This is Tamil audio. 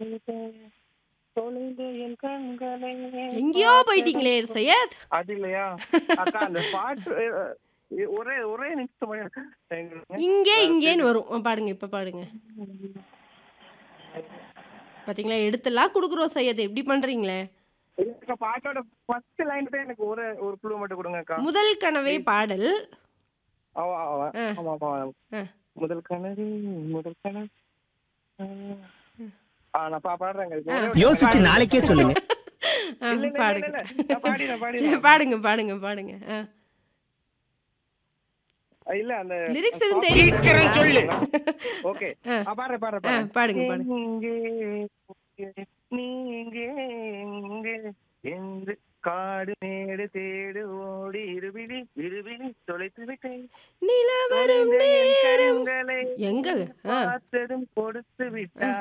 தொலைந்த என் கண்களை எங்கேயோ போயிட்டீங்களே சையத் அது இல்லையா அக்கா அந்த பாட்டு அஹ், அஹ், ஒரே ஒரே நிமிஷம் எங்க- இங்கே இங்கேன்னு வரும் ஆ, பாடுங்க இப்ப பாடுங்க பாத்தீங்களா எடுத்தெல்லாம் குடுக்குறோம் சையத் எப்படி பண்றீங்களே அக்கா, பாட்டோட ஃபர்ஸ்ட் லைன் தான் எனக்கு ஒரு ஒரு குழு மட்டும் கொடுங்க அக்கா முதல் கனவே பாடல் ஆமா ஆமா ஆ. ஆமா ஆமா ஆ. முதல் முதல் கனவு முதல் கனவு ஆ நான் பா- பாடுறேங்க இது ஆ. ஒரே ஒரு யோசிச்சு நாளைக்கே சொல்லுங்க ஆ, இல்ல, இல்ல, இல்ல, பாடுங்க இல்ல. நான் பாடிடுறேன், சரி, பாடிடுறேன். பாடுங்க பாடுங்க பாடுங்க ஆ. இல்ல அந்த லிரிக்ஸ் எதுவும் சீக்கிரம் தெரியும் சொல்லு. ஓகே ஆ. ஆ, பாடுறேன் பாடுறேன் ஆ, பாடுறேன் பாடுங்க பாடுங்க எங்கே எங்கே, நீங்க எங்கே என்று காடு மேடு தேடு ஓடி இருவிழி இருவிழி தொலைத்து விட்டேன் நிலவரும் தொலைந்த என் நேரம் கண்களை எங்க ஆ பார்த்ததும் கொடுத்து விட்டார்